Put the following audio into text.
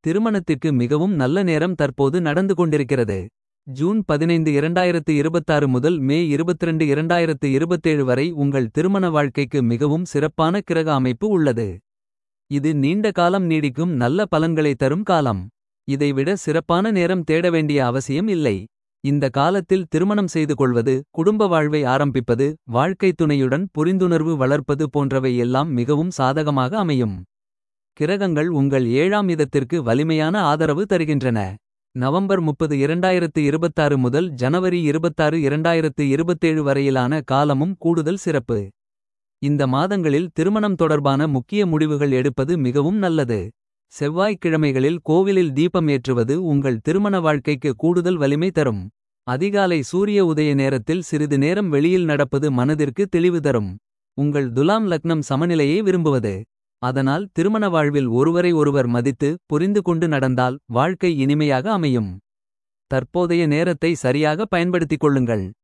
திருமணத்திற்கு மிகவும் நல்ல நேரம் தற்போது நடந்து கொண்டிருக்கிறது. ஜூன் 15 2026 முதல் மே 22 2027 வரை உங்கள் திருமண வாழ்க்கைக்கு மிகவும் சிறப்பான கிரக அமைப்பு உள்ளது. இது நீண்ட காலம் நீடிக்கும் நல்ல பலன்களை தரும் காலம். இதைவிட சிறப்பான நேரம் தேட வேண்டிய அவசியம் இல்லை. இந்த காலத்தில் திருமணம் செய்து கொள்வது குடும்ப வாழ்வை ஆரம்பிப்பது. வாழ்க்கைத் துணையுடன் புரிந்துணர்வு வளர்ப்பது போன்றவை எல்லாம் மிகவும் சாதகமாக அமையும். கிரகங்கள் உங்கள் ஏழாம் இதத்திற்கு வலிமையான ஆதரவு தருகின்றன. நவம்பர் 30 2026 முதல் ஜனவரி 26 2027 வரையிலான காலமும் கூடுதல் சிறப்பு. இந்த மாதங்களில் திருமணம் தொடர்பான முக்கிய முடிவுகள் எடுப்பது மிகவும் நல்லது. செவ்வாய்க்கிழமைகளில் கோவிலில் தீபம் ஏற்றுவது உங்கள் திருமண வாழ்க்கைக்கு கூடுதல் வலிமை தரும். அதிகாலை சூரிய உதய நேரத்தில் சிறிது நேரம் வெளியில் நடப்பது மனதிற்கு தெளிவு தரும். உங்கள் துலாம் லக்னம் சமநிலையை விரும்புவது. அதனால் திருமண வாழ்வில் ஒருவரை ஒருவர் மதித்து புரிந்து கொண்டு நடந்தால் வாழ்க்கை இனிமையாக அமையும். தற்போதைய நேரத்தை சரியாக பயன்படுத்திக் கொள்ளுங்கள்.